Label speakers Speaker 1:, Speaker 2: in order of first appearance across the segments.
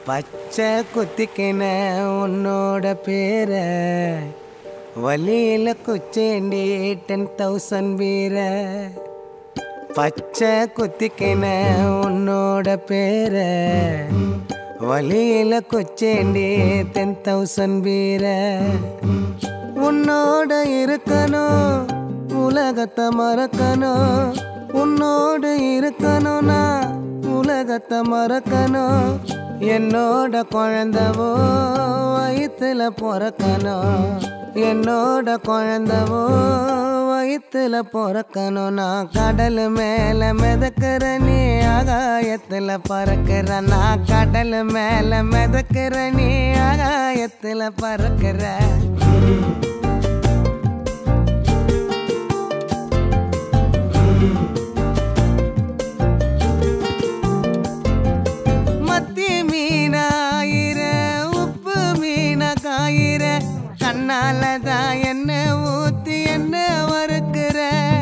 Speaker 1: பச்சை குத்திக்கின உன்னோட பேர வலியில குச்சேண்டி டென் தௌசண்ட் வீர பச்சை குத்திக்கின உன்னோட பேர வலியில குச்சேண்டி டென் தௌசண்ட் வீர உன்னோட இருக்கணும் உலகத்தை மறக்கணும் உன்னோடு இருக்கணும்னா உலகத்தை மறக்கணும் என்னோட குழந்தவோ வயிற்றுல பிறக்கணும் என்னோட குழந்தவோ வயிற்றுல பிறக்கணும் நான் கடல் மேல மிதக்கிற நீ ஆகாயத்துல பறக்கிற நான் கடல் மேல மிதக்கிற நீ ஆகாயத்துல பறக்கிற மத்தி மீனாயிர உப்பு மீன காயிர கண்ணால தான் என்ன ஊத்தி என்ன வறுக்கிற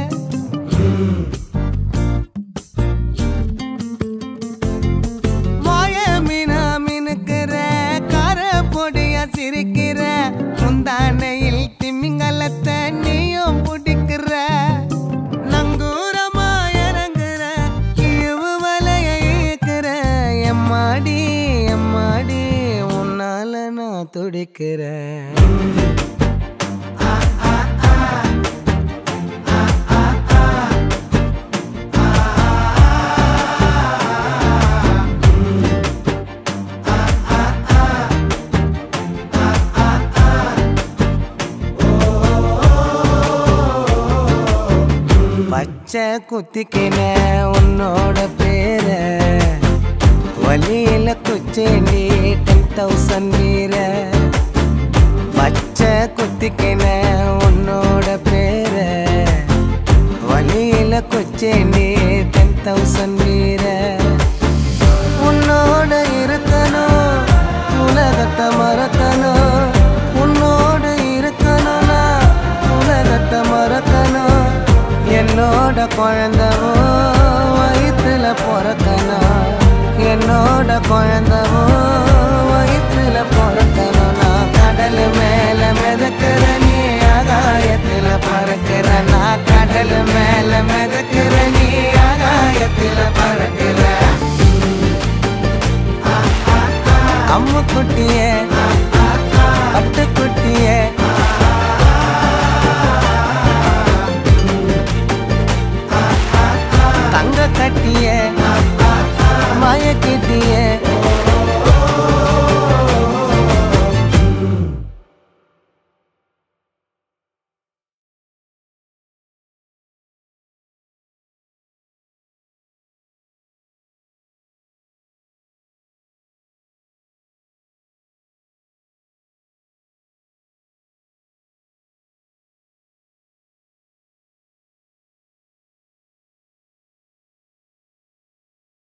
Speaker 1: வாய மீனா மினுக்கிற கார பொடியா சிரிக்கிற முந்தானையில் திமிங்கலத்தை நீயும் பிடிக்கிற நங்கூரமா இறங்குற இவு வலைய இழுக்கிற எம்மாடி எம்மாடி உன்னால நான் துடிக்கிறேன் பச்சை குத்திக்கின உன்னோட பேர வலியில குச்சேண்டி டென் தௌசண்ட் வீர பச்சை குத்திக்கின உன்னோட பேர வலியில குச்சேண்டி டென் தௌசண்ட் வீர உன்னோட இருக்கணும் உலகத்தை மறக்கணும் உன்னோடு இருக்கணும்னா உலகத்தை மறக்கணும் என்னோட குழந்தவோ வயிற்றுல பிறக்கணும் என்னோட குழந்தவோ வயிற்றுல பிறக்கணும் நான் கடல் மேல மிதக்கிற நீ ஆகாயத்துல பறக்கிற நான் கடல் மேல மிதக்கிற நீ ஆகாயத்துல பறக்கிற அம்மு குட்டியே பட்டு குட்டியே தங்க கட்டியே மயக்கிட்டியே